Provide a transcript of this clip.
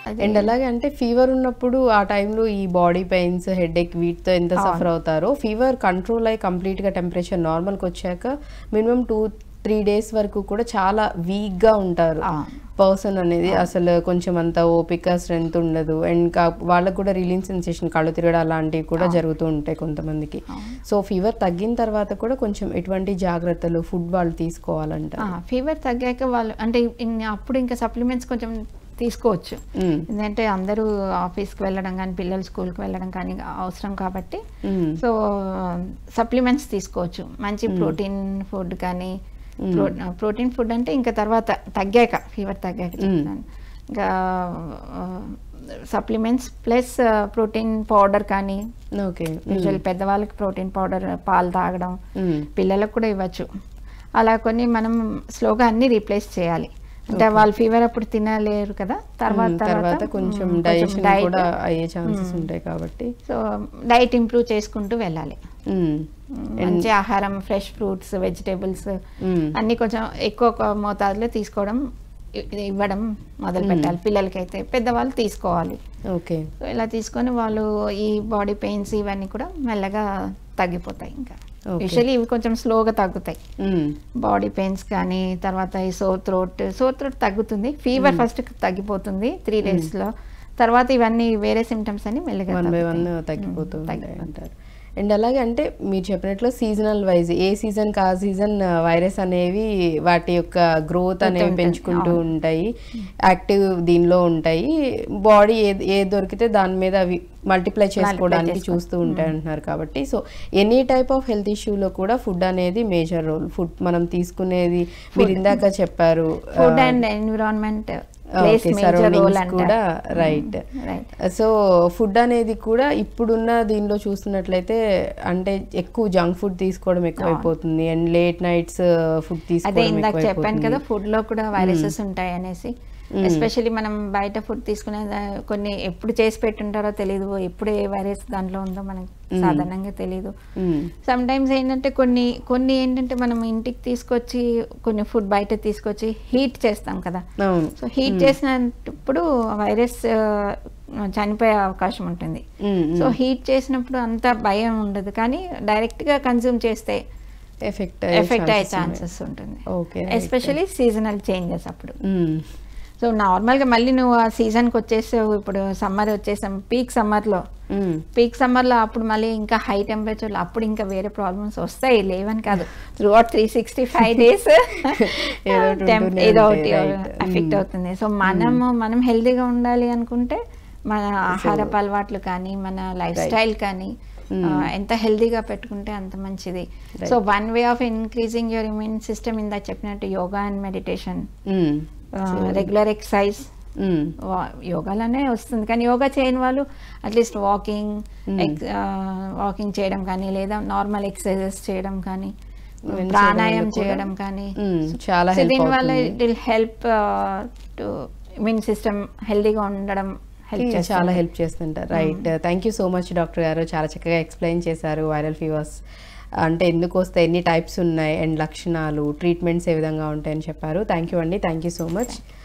And అలాగే అంటే fever ఉన్నప్పుడు ఆ టైంలో ఈ బాడీ పెయిన్స్ హెడ్ ఎక్ వీటితో ఎంత సఫర్ అవుతారో ఫీవర్ కంట్రోల్ అయ్యి కంప్లీట్ గా టెంపరేచర్ నార్మల్కి వచ్చాక మినిమం టూ త్రీ డేస్ వరకు కూడా చాలా వీక్ గా ఉంటారు ఆ. పర్సన్ అనేది అసలు కొంచెం అంత ఓపిక స్ట్రెంత్ ఉండదు అండ్ కా- వాళ్ళకు కూడా రిలీజ్ సెన్సేషన్ కళ్ళు తిరగడం అలాంటివి కూడా జరుగుతూ ఉంటాయి కొంతమందికి సో ఫీవర్ తగ్గిన తర్వాత కూడా కొంచెం ఎటువంటి జాగ్రత్తలు ఫుడ్ వాళ్ళు తీసుకోవాలంట ఫీవర్ తగ్గాక వాళ్ళు అంటే ఇన్- అప్పుడు ఇంకా సప్లిమెంట్స్ కొంచెం తీసుకోవచ్చు మ్మ్. ఎందుకంటే అందరూ ఆఫీస్కి వెళ్ళడం కానీ పిల్లలు స్కూల్కి వెళ్ళడం కానీ అవసరం కాబట్టి మ్మ్. సో సప్లిమెంట్స్ తీసుకోవచ్చు మంచి ప్రోటీన్ ఫుడ్ కానీ ప్రోటీన్ ఫుడ్ అంటే ఇంకా తర్వాత తగ్గాక ఫీవర్ తగ్గాక చెప్తాను ఇంకా సప్లిమెంట్స్ ప్లస్ ప్రోటీన్ పౌడర్ కానీ ఓకే యూజువల్ పెద్దవాళ్ళకి ప్రోటీన్ పౌడర్ పాలు తాగడం మ్మ్. పిల్లలకు కూడా ఇవ్వచ్చు అలా కొన్ని మనం స్లోగా అన్ని రీప్లేస్ చేయాలి అంటే వాళ్ళు ఫీవర్ అప్పుడు తినలేరు కదా తర్వాత మ్మ్. తర్వాత కొంచెం డైజెషన్ కూడా అయ్యే ఛాన్సెస్ ఉంటాయి కాబట్టి సో డైట్ ఇంప్రూవ్ చేసుకుంటూ వెళ్ళాలి మ్మ్. మంచి ఆహారం ఫ్రెష్ ఫ్రూట్స్ వెజిటేబుల్స్ మ్మ్. అన్ని కొంచెం ఎక్కువ ఒక మోతాదులో తీసుకోవడం ఇ- ఇవ్వడం మొదలు పెట్టాలి పిల్లలకైతే పెద్దవాళ్ళు తీసుకోవాలి ఓకే సో ఇలా తీసుకొని వాళ్ళు ఈ బాడీ పెయిన్స్ ఇవన్నీ కూడా మెల్లగా తగ్గిపోతాయి ఇంకా Okay. యూజువల్లీ ఇవి కొంచెం స్లోగా తగ్గుతాయి మ్మ్. బాడీ పెయిన్స్ కానీ తర్వాత ఈ సోర్ థ్రోట్ సోర్ థ్రోట్ తగ్గుతుంది ఫీవర్ ఫస్ట్ తగ్గిపోతుంది త్రీ డేస్లో తర్వాత ఇవన్నీ వేరే సిమ్టమ్స్ అన్ని మెల్లగా వన్ బై వన్ తగ్గుతాయి. తగ్గిపోతూ మ్మ్. ఉంటాయి తగ్గిపోతాయి. అంటారు అండ్ అలాగే అంటే మీరు చెప్పినట్లు సీజనల్ వైజ్ ఏ సీజన్ కా సీజన్ వైరస్ అనేవి వాటి యొక్క గ్రోత్ అనేవి ఉంటుంది. పెంచుకుంటూ అవును. ఉంటాయి యాక్టివ్ దీనిలో ఉంటాయి బాడీ ఏ ఏ దొరికితే దాని మీద అవి మల్టిప్లై చేసుకోవడానికి చేసుకో- చూస్తూ ఉంటాయి అంటున్నారు కాబట్టి so any type of health ఇష్యూలో కూడా ఫుడ్ అనేది మేజర్ రోల్ ఫుడ్ మనం తీసుకునేది మీరు ఇందాక చెప్పారు food and environment place okay major role surroundings అంటే కూడా రైట్ రైట్ సో ఫుడ్ అనేది కూడా ఇప్పుడున్న దీనిలో చూస్తున్నట్లయితే అంటే ఎక్కువ జంక్ ఫుడ్ తీసుకోవడం ఎక్కువైపోతుంది అండ్ లేట్ నైట్స్ ఫుడ్ అదే తీసుకోవడం ఇందాక చెప్పాను ఎక్కువైపోతుంది కదా ఫుడ్ లో కూడా వైరసెస్ ఉంటాయి అనేసి ఎస్పెషల్లీ మనం బయట ఫుడ్ తీసుకునే దా- కొన్ని ఎప్పుడు చేసి పెట్టుంటారో తెలియదు ఎప్పుడు ఏ వైరస్ దాంట్లో ఉందో మనకి సాధారణంగా తెలియదు మ్మ్. సమ్ టైమ్స్ ఏంటంటే కొన్ని కొన్ని ఏంటంటే మనం ఇంటికి తీసుకొచ్చి కొన్ని ఫుడ్ బయట తీసుకొచ్చి హీట్ చేస్తాం కదా అవును సో హీట్ చేసినప్పుడు వైరస్ చనిపోయే అవకాశం ఉంటుంది మ్మ్, సో మ్మ్. హీట్ చేసినప్పుడు అంత భయం ఉండదు కానీ డైరెక్ట్ గా కన్జ్యూమ్ చేస్తే ఎఫెక్ట్ ఎఫెక్ట్ అయ్యే ఛాన్సెస్ ఉంటుంది ఓకే ఎస్పెషలీ సీజనల్ చేంజెస్ అప్పుడు మ్మ్. సో నార్మల్గా మళ్ళీ నువ్వు ఆ సీజన్కి వచ్చేసావు ఇప్పుడు సమ్మర్ వచ్చేసాం పీక్ సమ్మర్లో మ్మ్. పీక్ సమ్మర్లో అప్పుడు మళ్ళీ ఇంకా హై టెంపరేచర్లో అప్పుడు ఇంకా వేరే ప్రాబ్లమ్స్ వస్తాయి లేవని కాదు throughout three sixty five days ఏదో ఒకటి ఉంటూనే ఏదో ఉంటాయి, ఒకటి right. Effect Mm. అవుతుంది సో మనము మనం హెల్తీగా ఉండాలి అనుకుంటే మన ఆహారపు అలవాట్లు కానీ మన లైఫ్ స్టైల్ కానీ ఆ, ఎంత హెల్తీగా పెట్టుకుంటే అంత మంచిది so one way of increasing your immune system ఇందా చెప్పినట్టు యోగా అండ్ మెడిటేషన్ మ్మ్. రెగ్యులర్ ఎక్సర్సైజ్ మ్మ్. యోగాలోనే వస్తుంది కానీ యోగా చేయని వాళ్ళు అట్లీస్ట్ వాకింగ్ వాకింగ్ చేయడం కానీ లేదా నార్మల్ ఎక్సర్సైజెస్ చేయడం కానీ Even ప్రాణాయామం చేయడంలో కూడా, చేయడం కానీ మ్మ్, చాలా సో help దీనివల్ల అవుతుంది. It will help to immune system హెల్దీగా ఉండడం హెల్ప్ ఇది చేస్తుంది చాలా హెల్ప్ చేస్తుంటారు right thank you so much doctor గారు చాలా చక్కగా ఎక్స్ప్లెయిన్ చేశారు వైరల్ ఫీవర్స్ అంటే ఎందుకు వస్తాయి ఎన్ని టైప్స్ ఉన్నాయి అండ్ లక్షణాలు ట్రీట్మెంట్స్ ఏ విధంగా ఉంటాయని చెప్పారు థ్యాంక్ యూ అండి థ్యాంక్ యూ సో మచ్